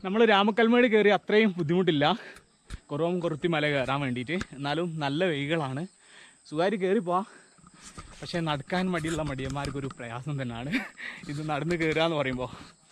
നമ്മൾ രാമക്കൽമേട് കയറി അത്രയും ബുദ്ധിമുട്ടില്ല കുറവും കുറത്തി മല കയറാൻ വേണ്ടിയിട്ട് എന്നാലും നല്ല വഴികളാണ് സുഖമായിട്ട് കയറി പോവാം പക്ഷേ നടക്കാൻ മടിയുള്ള മടിയന്മാർക്കൊരു പ്രയാസം തന്നെയാണ് ഇത് നടന്ന് കയറുക എന്ന് പറയുമ്പോൾ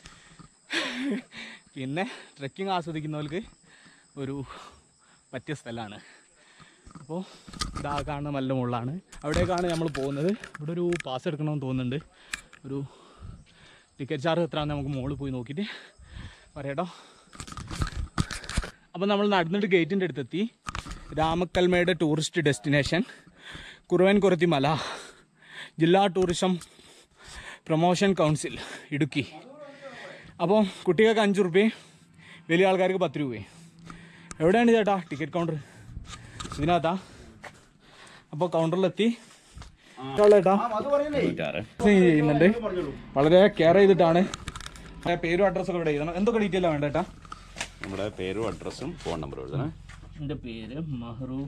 പിന്നെ ട്രെക്കിംഗ് ആസ്വദിക്കുന്നവർക്ക് ഒരു പറ്റിയ സ്ഥലമാണ് അപ്പോൾ ഇതാ കാണുന്ന മലിൻ്റെ മുകളിലാണ് അവിടേക്കാണ് നമ്മൾ പോകുന്നത് ഇവിടെ ഒരു പാസ് എടുക്കണമെന്ന് തോന്നുന്നുണ്ട് ഒരു ടിക്കറ്റ് ചാർജ് എത്രയാണെന്ന് നമുക്ക് മുകളിൽ പോയി നോക്കിയിട്ട് പറയാട്ടോ അപ്പോൾ നമ്മൾ നടന്നിട്ട് ഗേറ്റിൻ്റെ അടുത്തെത്തി രാമക്കൽമയുടെ ടൂറിസ്റ്റ് ഡെസ്റ്റിനേഷൻ കുറുവൻകുറത്തി മല ജില്ലാ ടൂറിസം പ്രൊമോഷൻ കൗൺസിൽ ഇടുക്കി അപ്പോൾ കുട്ടികൾക്ക് അഞ്ച് റുപ്യയും വലിയ ആൾക്കാർക്ക് പത്ത് രൂപയും എവിടെയാണ് ചേട്ടാ ടിക്കറ്റ് കൗണ്ടർ ഇതിനകത്താ അപ്പോൾ കൗണ്ടറിലെത്തി ചേട്ടാ ചെയ്യുന്നുണ്ട് വളരെ കെയർ ചെയ്തിട്ടാണ് ആ പേരും അഡ്രസ്സൊക്കെ ഇവിടെ എഴുതണം എന്തൊക്കെ ഡീറ്റെയിലാണ് വേണ്ട ചേട്ടാ നമ്മുടെ പേരും അഡ്രസ്സും ഫോൺ നമ്പറും എഴുതണേ എൻ്റെ പേര് മഹ്റൂഫ്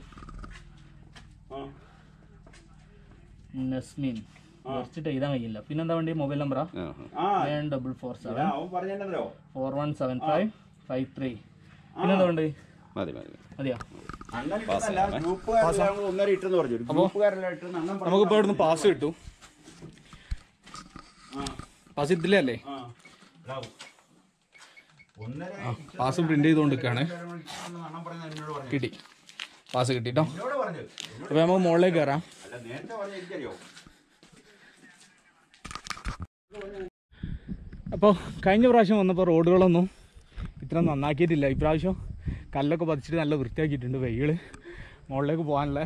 നസ്മിൻ കുറച്ചിട്ട് എഴുതാൻ കഴിയില്ല പിന്നെന്താ വേണ്ടി മൊബൈൽ നമ്പറാ nine double four seven four one seven five five three പിന്നെന്താ വേണ്ടി മതി മതി മതിയോ ഒന്നര ഇട്ടെന്ന് പറഞ്ഞു ഗ്രൂപ്പുകാരെല്ലാം ഇട്ടെന്ന് അണ്ണൻ നമുക്കിപ്പോൾ ഇവിടുന്ന് പാസ് കിട്ടും പാസ് ഇതിലേ അല്ലേ ഒന്നര പാസ് പ്രിന്റ് ചെയ്തുകൊണ്ടിരിക്കുകയാണ് അണ്ണൻ പറഞ്ഞ എന്നോട് പറഞ്ഞു കിട്ടി പാസ് കിട്ടിട്ടോ എന്നോട് പറഞ്ഞു അപ്പോൾ നമുക്ക് മുകളിലേക്ക് കയറാം അല്ല നേരത്തെ പറഞ്ഞ എനിക്കറിയോ അപ്പോൾ കഴിഞ്ഞ പ്രാവശ്യം വന്നപ്പോൾ റോഡുകളൊന്നും ഇത്ര നന്നാക്കിയിട്ടില്ല ഇപ്രാവശ്യം കല്ലൊക്കെ പതിച്ചിട്ട് നല്ല വൃത്തിയാക്കിയിട്ടുണ്ട് വെയിൽ മുകളിലേക്ക് പോകാനുള്ള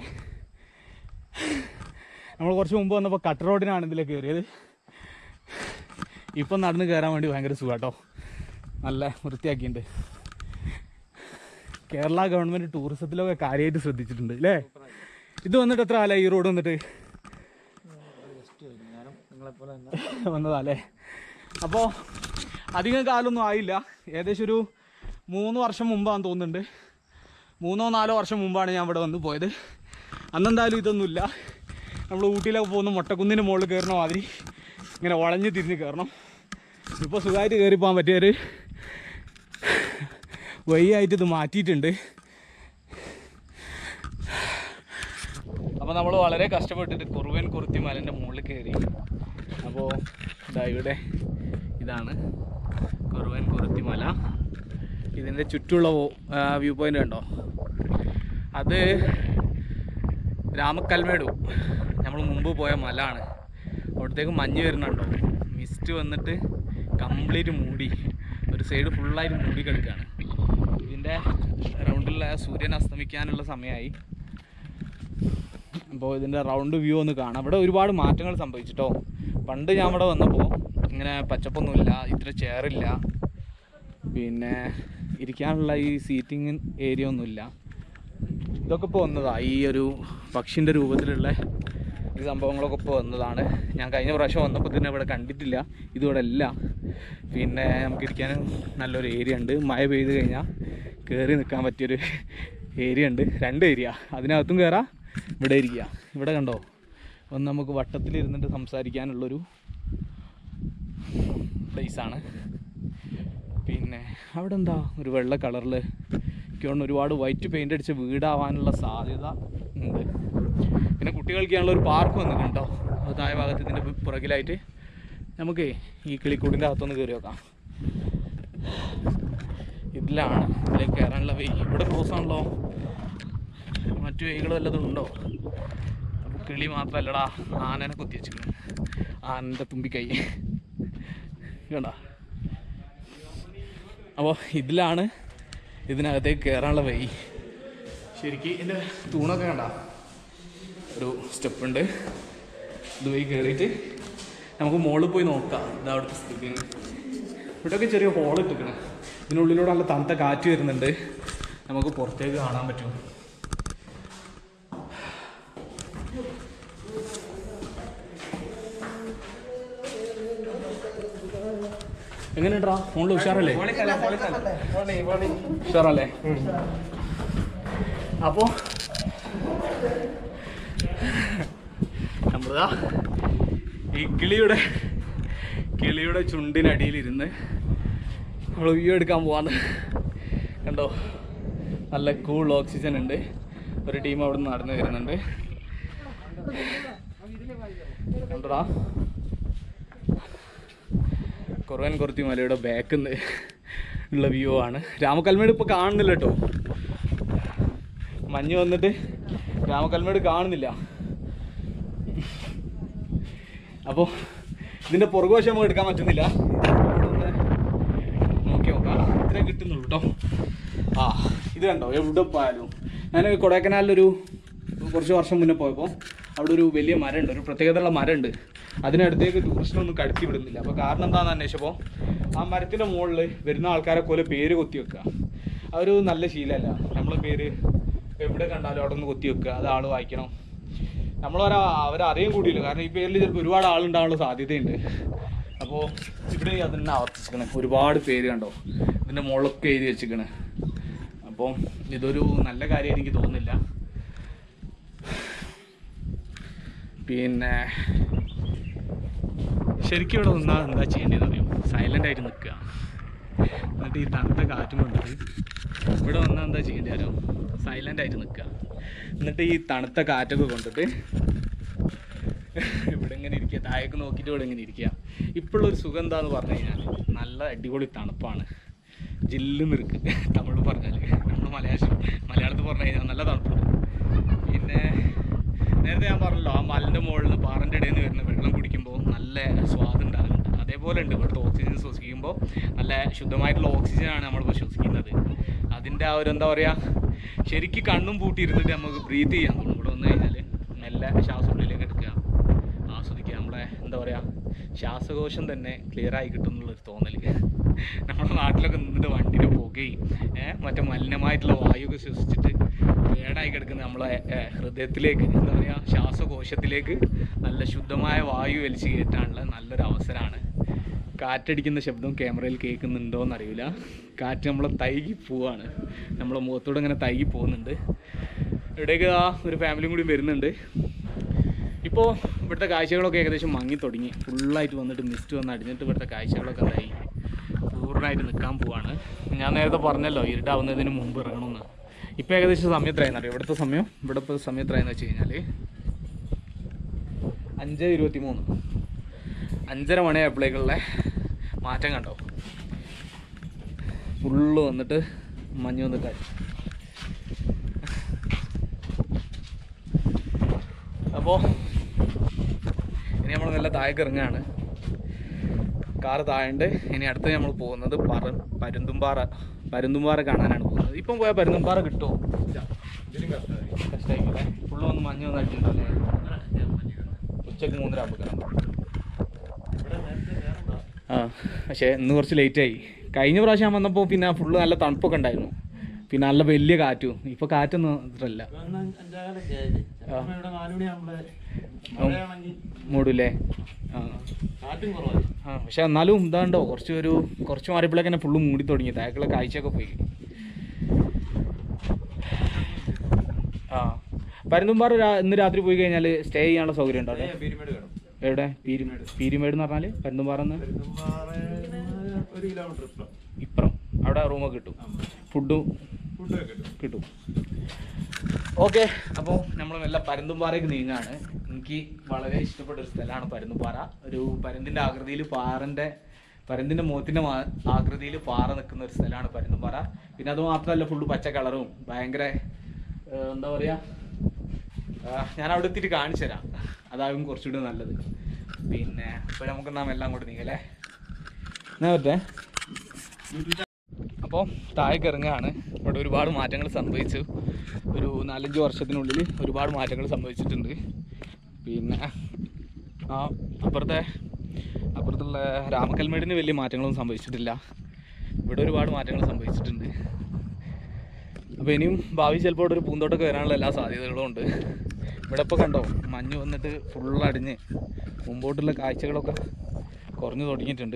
നമ്മൾ കുറച്ച് മുമ്പ് വന്നപ്പോൾ കട്ട് റോഡിനാണ് ഇതിലെ കയറിയത് ഇപ്പം നടന്ന് കയറാൻ വേണ്ടി ഭയങ്കര സുഖാട്ടോ നല്ല വൃത്തിയാക്കിയിട്ടുണ്ട് കേരള ഗവൺമെൻറ് ടൂറിസത്തിലൊക്കെ കാര്യമായിട്ട് ശ്രദ്ധിച്ചിട്ടുണ്ട് അല്ലേ ഇത് വന്നിട്ട് എത്ര കാലമായി ഈ റോഡ് വന്നിട്ട് വന്നതാ അല്ലേ അപ്പോൾ അധികം കാലമൊന്നും ആയില്ല ഏകദേശം ഒരു മൂന്ന് വർഷം മുമ്പാന്ന് തോന്നുന്നുണ്ട് മൂന്നോ നാലോ വർഷം മുമ്പാണ് ഞാൻ ഇവിടെ വന്ന് പോയത് അന്നെന്തായാലും ഇതൊന്നുമില്ല നമ്മൾ ഊട്ടിയിലൊക്കെ പോകുന്ന മൊട്ടക്കുന്നിന് മുകളിൽ കയറുന്ന മാതിരി ഇങ്ങനെ വളഞ്ഞ് തിരിഞ്ഞ് കയറണം ഇപ്പോൾ സുഖമായിട്ട് കയറി പോകാൻ പറ്റിയൊരു വഴിയായിട്ട് ഇത് മാറ്റിയിട്ടുണ്ട് അപ്പോൾ നമ്മൾ വളരെ കഷ്ടപ്പെട്ടിട്ട് കുറുവൻ കുറുത്തി മലൻ്റെ മുകളിൽ കയറി അപ്പോൾ ഇതാ ഇവിടെ ഇതാണ് കുറുവൻ കുറുത്തി മല ഇതിൻ്റെ ചുറ്റുള്ള വ്യൂ പോയിന്റ് കണ്ടോ അത് രാമക്കൽമേടു നമ്മൾ മുമ്പ് പോയ മല ആണ് അവിടത്തേക്ക് മഞ്ഞ് വരുന്നുണ്ടോ മിസ്റ്റ് വന്നിട്ട് കംപ്ലീറ്റ് മൂടി ഒരു സൈഡ് ഫുള്ളായിട്ട് മൂടി കിടക്കുകയാണ് ഇതിൻ്റെ റൗണ്ടിലുള്ള സൂര്യൻ അസ്തമിക്കാനുള്ള സമയമായി അപ്പോൾ ഇതിൻ്റെ റൗണ്ട് വ്യൂ ഒന്ന് കാണാം ഇവിടെ ഒരുപാട് മാറ്റങ്ങൾ സംഭവിച്ചിട്ടോ പണ്ട് ഞാൻ ഇവിടെ വന്നപ്പോൾ ഇങ്ങനെ പച്ചപ്പൊന്നുമില്ല ഇത്ര ചെയറില്ല പിന്നെ ഇരിക്കാനുള്ള ഈ സീറ്റിംഗ് ഏരിയ ഒന്നുമില്ല ഇതൊക്കെ ഇപ്പോൾ വന്നതാ ഈ ഒരു പക്ഷിൻ്റെ രൂപത്തിലുള്ള ഈ സംഭവങ്ങളൊക്കെ ഇപ്പോൾ വന്നതാണ് ഞാൻ കഴിഞ്ഞ പ്രാവശ്യം വന്നപ്പോൾ തന്നെ ഇവിടെ കണ്ടിട്ടില്ല ഇതിവിടെ ഇല്ല പിന്നെ നമുക്ക് ഇരിക്കാൻ നല്ലൊരു ഏരിയ ഉണ്ട് മഴ പെയ്ത് കഴിഞ്ഞാൽ കയറി നിൽക്കാൻ പറ്റിയൊരു ഏരിയ ഉണ്ട് രണ്ട് ഏരിയ അതിനകത്തും കയറാം ഇവിടെ ഇരിക്കുക ഇവിടെ കണ്ടോ ഒന്ന് നമുക്ക് വട്ടത്തിലിരുന്നിട്ട് സംസാരിക്കാനുള്ളൊരു പ്ലേസാണ് പിന്നെ അവിടെ എന്താ ഒരു വെള്ള കളറിൽ എനിക്കൊന്ന് ഒരുപാട് വൈറ്റ് പെയിൻ്റ് അടിച്ച വീടാവാനുള്ള സാധ്യത ഉണ്ട് പിന്നെ കുട്ടികൾ കളിക്കാനുള്ള ഒരു പാർക്ക് വന്നിട്ടുണ്ടോ അത് താഴെ ഭാഗത്ത് ഇതിൻ്റെ പുറകിലായിട്ട് നമുക്ക് ഈ കിളിക്കൂടിൻ്റെ അകത്തൊന്ന് കയറി നോക്കാം ഇതിലാണ് ഇതിലേക്ക് കയറാനുള്ള വഴി ഇവിടെ ക്ലോസ് ആണല്ലോ മറ്റു വഴികൾ വല്ലതും ഉണ്ടോ അപ്പോൾ കിളി മാത്രമല്ലടാ ആനനെ കുത്തി വെച്ചിട്ടുണ്ട് ആനൻ്റെ തുമ്പിക്കൈ കണ്ട അപ്പോൾ ഇതിലാണ് ഇതിനകത്തേക്ക് കയറാനുള്ള വഴി ശരിക്കും ഇതിൻ്റെ തൂണൊക്കെ കണ്ട ഒരു സ്റ്റെപ്പ് ഉണ്ട് ഇതുവഴി കയറിയിട്ട് നമുക്ക് മുകളിൽ പോയി നോക്കാം ഇതാ അവിടുത്തെ സ്ഥിതി ഇവിടെയൊക്കെ ചെറിയ ഹോൾ ഇട്ടിക്കണം ഇതിനുള്ളിലൂടെ നല്ല തണുത്ത കാറ്റ് വരുന്നുണ്ട് നമുക്ക് പുറത്തേക്ക് കാണാൻ പറ്റും എങ്ങനെയുണ്ടാ ഫോണിൽ ഉഷാറല്ലേ ഉഷാറല്ലേ അപ്പോ നമ്മളതാ ഈ കിളിയുടെ കിളിയുടെ ചുണ്ടിനടിയിലിരുന്ന് നമ്മൾ വ്യൂ എടുക്കാൻ പോവാന്ന് കണ്ടോ നല്ല കൂൾ ഓക്സിജൻ ഉണ്ട് ഒരു ടീം അവിടെ നിന്ന് നടന്നു വരുന്നുണ്ട് കണ്ടോടാ കുറവൻ കുറത്തി മലയുടെ ബാക്കിൽ നിന്ന് ഉള്ള വ്യൂ ആണ് രാമക്കൽമേട് ഇപ്പോൾ കാണുന്നില്ല കേട്ടോ മഞ്ഞ് വന്നിട്ട് രാമക്കൽമേട് കാണുന്നില്ല അപ്പോൾ ഇതിൻ്റെ പുറകുവശം നമുക്ക് എടുക്കാൻ പറ്റുന്നില്ല ഇവിടെ ഒന്ന് നോക്കി നോക്കാം ഇത്രേ കിട്ടുന്നുള്ളൂ കേട്ടോ ആ ഇത് കണ്ടോ എവിടെ പോയാലും ഞാൻ കൊടൈക്കനാലിലൊരു കുറച്ച് വർഷം മുന്നേ പോയപ്പോൾ അവിടെ ഒരു വലിയ മരമുണ്ട് ഒരു പ്രത്യേകതയുള്ള മരമുണ്ട് അതിനടുത്തേക്ക് ടൂറിസ്റ്റിനൊന്നും കടത്തി വിടുന്നില്ല അപ്പോൾ കാരണം എന്താണെന്ന് അന്വേഷിച്ചപ്പോൾ ആ മരത്തിൻ്റെ മുകളിൽ വരുന്ന ആൾക്കാരെ പോലെ പേര് കൊത്തി വെക്കുക അതൊരു നല്ല ശീലമല്ല നമ്മളെ പേര് എവിടെ കണ്ടാലും അവിടെ നിന്ന് കൊത്തി വെക്കുക അത് ആൾ വായിക്കണം നമ്മളവരെ അവരറിയാൻ കൂടിയില്ല കാരണം ഈ പേരിൽ ചിലപ്പോൾ ഒരുപാട് ആളുണ്ടാകാനുള്ള സാധ്യതയുണ്ട് അപ്പോൾ ഇവിടെ അത് തന്നെ ആവർത്തിച്ചിരിക്കണേ ഒരുപാട് പേര് കണ്ടോ ഇതിൻ്റെ മുകളിലൊക്കെ എഴുതി വെച്ചിരിക്കണേ അപ്പം ഇതൊരു നല്ല കാര്യം എനിക്ക് തോന്നുന്നില്ല പിന്നെ ശരിക്കും ഇവിടെ നിന്നാൽ എന്താ ചെയ്യേണ്ടതെന്ന് അറിയോ സൈലൻ്റ് ആയിട്ട് നിൽക്കുക എന്നിട്ട് ഈ തണുത്ത കാറ്റും കൊണ്ടിട്ട് ഇവിടെ വന്നാൽ എന്താ ചെയ്യേണ്ടത് അറിയോ സൈലൻ്റ് ആയിട്ട് നിൽക്കുക എന്നിട്ട് ഈ തണുത്ത കാറ്റൊക്കെ കൊണ്ടിട്ട് ഇവിടെ ഇങ്ങനെ ഇരിക്കുക താഴേക്ക് നോക്കിയിട്ട് ഇവിടെ ഇങ്ങനെ ഇരിക്കുക ഇപ്പോഴുള്ളൊരു സുഖം എന്താന്ന് പറഞ്ഞു കഴിഞ്ഞാൽ നല്ല അടിപൊളി തണുപ്പാണ് ജില്ല് നിൽക്ക് തമിഴ് പറഞ്ഞാൽ നമ്മൾ മലയാളം മലയാളത്തിൽ പറഞ്ഞു കഴിഞ്ഞാൽ നല്ല തണുപ്പുണ്ട് പിന്നെ നേരത്തെ ഞാൻ പറഞ്ഞല്ലോ ആ മലൻ്റെ മുകളിൽ നിന്ന് പാറൻ്റെ ഇടയിൽ നിന്ന് വരുന്ന വെള്ളം കുടിക്കുമ്പോൾ നല്ല സ്വാദ് ഉണ്ടാകുന്നുണ്ട് അതേപോലെ ഉണ്ട് ഇവിടുത്തെ ഓക്സിജൻ ശ്വസിക്കുമ്പോൾ നല്ല ശുദ്ധമായിട്ടുള്ള ഓക്സിജനാണ് നമ്മളിപ്പോൾ ശ്വസിക്കുന്നത് അതിൻ്റെ ആ ഒരു എന്താ പറയുക ശരിക്കും കണ്ണും പൂട്ടി ഇരുന്നിട്ട് നമുക്ക് ബ്രീത്ത് ചെയ്യാൻ തോന്നും ഇവിടെ വന്നു കഴിഞ്ഞാൽ മെല്ലെ ശ്വാസം ഉള്ളിലേക്ക് എടുക്കുക ആസ്വദിക്കുക നമ്മളെ എന്താ പറയുക ശ്വാസകോശം തന്നെ ക്ലിയർ ആയി കിട്ടും എന്നുള്ളൊരു തോന്നൽ നമ്മുടെ നാട്ടിലൊക്കെ നിന്നിട്ട് വണ്ടിയിൽ പോകുകയും ഏഹ് മറ്റേ മലിനമായിട്ടുള്ള വായുവൊക്കെ ശ്വസിച്ചിട്ട് വേടായി കിടക്കുന്ന നമ്മളെ ഏഹ്, ഹൃദയത്തിലേക്ക് എന്താ പറയുക ശ്വാസകോശത്തിലേക്ക് നല്ല ശുദ്ധമായ വായു വലിച്ചു കയറ്റാനുള്ള നല്ലൊരു അവസരമാണ് കാറ്റടിക്കുന്ന ശബ്ദം ക്യാമറയിൽ കേൾക്കുന്നുണ്ടോ എന്നറിയില്ല കാറ്റ് നമ്മളെ തൈകി പോവാണ് നമ്മളെ മുഖത്തൂടെ ഇങ്ങനെ തൈകി പോകുന്നുണ്ട് ഇവിടേക്ക് ആ ഒരു ഫാമിലിയും കൂടി വരുന്നുണ്ട് ഇപ്പോൾ ഇവിടുത്തെ കാഴ്ചകളൊക്കെ ഏകദേശം മങ്ങി തുടങ്ങി ഫുള്ളായിട്ട് വന്നിട്ട് മിസ്റ്റ് വന്ന് അടിഞ്ഞിട്ട് ഇവിടുത്തെ കാഴ്ചകളൊക്കെ എന്തായി പൂർണ്ണമായിട്ട് നിൽക്കാൻ പോവാണ് ഞാൻ നേരത്തെ പറഞ്ഞല്ലോ ഇരുട്ടാവുന്നതിന് മുമ്പ് ഇറങ്ങണമെന്ന് ഇപ്പോൾ ഏകദേശം സമയം എത്രയാണെന്ന് അറിയാം ഇവിടുത്തെ സമയം ഇവിടെ ഇപ്പോൾ സമയം എത്രയാണെന്ന് വെച്ച് കഴിഞ്ഞാൽ അഞ്ച് ഇരുപത്തി മൂന്ന് അഞ്ചര മണിയായപ്പോഴേക്കുള്ള മാറ്റം കണ്ടോ ഫുള്ള് വന്നിട്ട് മഞ്ഞ് വന്നിട്ട് അപ്പോൾ ഇനി നമ്മൾ നല്ല താഴേക്ക് ഇറങ്ങുകയാണ് കാറ് താഴണ്ട് ഇനി അടുത്ത് നമ്മൾ പോകുന്നത് പറ പരുന്തുംപാറ പരുന്തുംപാറ കാണാനാണ് പോകുന്നത് ഇപ്പം പോയാൽ പരുന്തുംപാറ കിട്ടുമോ കഷ്ടമായില്ലേ ഫുള്ള് വന്ന് മഞ്ഞ് വന്ന് അടിച്ചിട്ടുണ്ടല്ലേ ഉച്ചക്ക് മൂന്നര ആകുമ്പോൾ ആ പക്ഷേ ഇന്ന് കുറച്ച് ലേറ്റായി കഴിഞ്ഞ പ്രാവശ്യം ഞാൻ വന്നപ്പോൾ പിന്നെ ഫുള്ള് നല്ല തണുപ്പൊക്കെ ഉണ്ടായിരുന്നു പിന്നെ നല്ല വലിയ കാറ്റും ഇപ്പോൾ കാറ്റൊന്നും അത്രല്ല ആ. മൂടൂലേ ആ ആ പക്ഷെ എന്നാലും ഇതാണ്ടോ കുറച്ച് ഒരു കുറച്ച് മാറിയപ്പോഴേക്ക് തന്നെ ഫുള്ള് മൂടി തുടങ്ങി താഴേക്കുള്ള കാഴ്ചയൊക്കെ പോയി ആ പരുന്തുംപാറ രാ- ഇന്ന് രാത്രി പോയി കഴിഞ്ഞാൽ സ്റ്റേ ചെയ്യാനുള്ള സൗകര്യം ഉണ്ടോ അവിടെ എവിടെ പീരിമേട് പീരിമേട് എന്ന് പറഞ്ഞാൽ പരുന്തുംപാറന്ന് ഒരു കിലോമീറ്റർ ഇപ്പുറം ഇപ്പുറം അവിടെ റൂമൊക്കെ കിട്ടും ഫുഡും ഫുഡൊക്കെ കിട്ടും കിട്ടും ഓക്കെ അപ്പോൾ നമ്മൾ മെല്ലെ പരുന്തുംപാറയ്ക്ക് നീങ്ങാണ് എനിക്ക് വളരെ ഇഷ്ടപ്പെട്ട ഒരു സ്ഥലമാണ് പരുന്തുംപാറ ഒരു പരുന്തിൻ്റെ ആകൃതിയിൽ പാറൻ്റെ പരുന്തിൻ്റെ മുഖത്തിൻ്റെ ആകൃതിയിൽ പാറ നിൽക്കുന്ന ഒരു സ്ഥലമാണ് പരുന്തുംപാറ പിന്നെ അത് മാത്രമല്ല ഫുള്ള് പച്ച കളറും ഭയങ്കര ഏഹ്, എന്താ പറയുക ഞാൻ അവിടെ എത്തിയിട്ട് കാണിച്ചു തരാം അതാകും കുറച്ചുകൂടി നല്ലത് പിന്നെ ഇപ്പോൾ നമുക്ക് നാം എല്ലാം അങ്ങോട്ട് നീങ്ങല്ലേ എന്നാ പറ്റേ അപ്പോൾ താഴേക്ക് ഇറങ്ങുകയാണ് ഇവിടെ ഒരുപാട് മാറ്റങ്ങൾ സംഭവിച്ചു ഒരു നാലഞ്ച് വർഷത്തിനുള്ളിൽ ഒരുപാട് മാറ്റങ്ങൾ സംഭവിച്ചിട്ടുണ്ട് പിന്നെ ആ അപ്പുറത്തെ അപ്പുറത്തുള്ള രാമക്കൽമേടിന് വലിയ മാറ്റങ്ങളൊന്നും സംഭവിച്ചിട്ടില്ല ഇവിടെ ഒരുപാട് മാറ്റങ്ങൾ സംഭവിച്ചിട്ടുണ്ട് അപ്പോൾ ഇനിയും ഭാവി ചിലപ്പോൾ ഇവിടെ ഒരു പൂന്തോട്ടമൊക്കെ വരാനുള്ള എല്ലാ സാധ്യതകളും ഉണ്ട് ഇവിടെ ഇപ്പോൾ കണ്ടോ മഞ്ഞ് വന്നിട്ട് ഫുൾ അടിഞ്ഞ് മുമ്പോട്ടുള്ള കാഴ്ചകളൊക്കെ കുറഞ്ഞു തുടങ്ങിയിട്ടുണ്ട്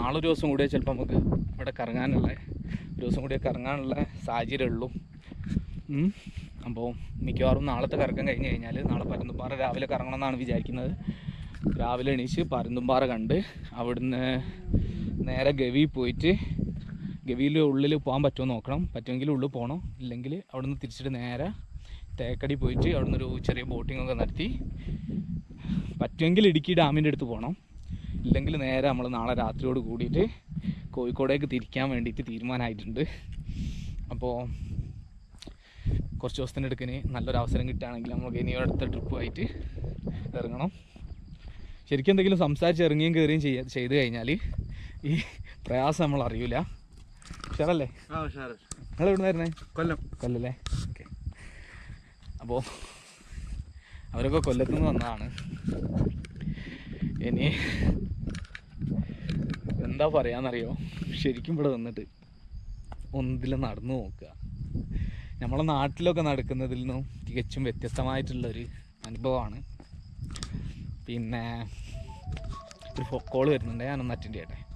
നാളെ ഒരു ദിവസം കൂടിയേ ചിലപ്പോൾ നമുക്ക് ഇവിടെ കറങ്ങാനുള്ള ഒരു ദിവസം കൂടിയേ കറങ്ങാനുള്ള സാഹചര്യം ഉള്ളൂ ഉം. അപ്പോൾ മിക്കവാറും നാളത്തെ കറക്കം കഴിഞ്ഞ് കഴിഞ്ഞാൽ നാളെ പരുന്തുംപാറ രാവിലെ കറങ്ങണം എന്നാണ് വിചാരിക്കുന്നത് രാവിലെ എണീച്ച് പരുന്തുംപാറ കണ്ട് അവിടുന്ന് നേരെ ഗവി പോയിട്ട് ഗവിയിൽ ഉള്ളിൽ പോകാൻ പറ്റുമോ നോക്കണം പറ്റുമെങ്കിൽ ഉള്ളിൽ പോകണം ഇല്ലെങ്കിൽ അവിടുന്ന് തിരിച്ചിട്ട് നേരെ തേക്കടി പോയിട്ട് അവിടുന്ന് ഒരു ചെറിയ ബോട്ടിംഗ് ഒക്കെ നടത്തി പറ്റുമെങ്കിൽ ഇടുക്കി ഡാമിൻ്റെ അടുത്ത് പോകണം ഇല്ലെങ്കിൽ നേരെ നമ്മൾ നാളെ രാത്രിയോട് കൂടിയിട്ട് കോഴിക്കോടേക്ക് തിരിക്കാൻ വേണ്ടിയിട്ട് തീരുമാനമായിട്ടുണ്ട് അപ്പോൾ കുറച്ച് ദിവസത്തിൻ്റെ അടുക്കിന് നല്ലൊരു അവസരം കിട്ടുകയാണെങ്കിൽ നമുക്ക് ഇനി അടുത്ത ട്രിപ്പുമായിട്ട് ഇറങ്ങണം ശരിക്കും എന്തെങ്കിലും സംസാരിച്ച് ഇറങ്ങിയും കയറിയും ചെയ്യ ചെയ്ത് കഴിഞ്ഞാൽ ഈ പ്രയാസം നമ്മൾ അറിയില്ല ഉഷാറല്ലേ ആ ഉഷാറ് നിങ്ങൾ എവിടെ നിന്നായിരുന്നേ കൊല്ലം കൊല്ലല്ലേ ഓക്കെ അപ്പോൾ അവരൊക്കെ കൊല്ലത്തു നിന്ന് വന്നതാണ് ഇനി എന്താ പറയാന്നറിയോ ശരിക്കും ഇവിടെ വന്നിട്ട് ഒന്നിൽ നടന്നു നോക്കുക നമ്മളെ നാട്ടിലൊക്കെ നടക്കുന്നതിൽ നിന്നും തികച്ചും വ്യത്യസ്തമായിട്ടുള്ളൊരു അനുഭവമാണ് പിന്നെ ഒരു കോള് വരുന്നുണ്ട് ഞാനൊന്ന് അറ്റൻഡ് ചെയ്യട്ടെ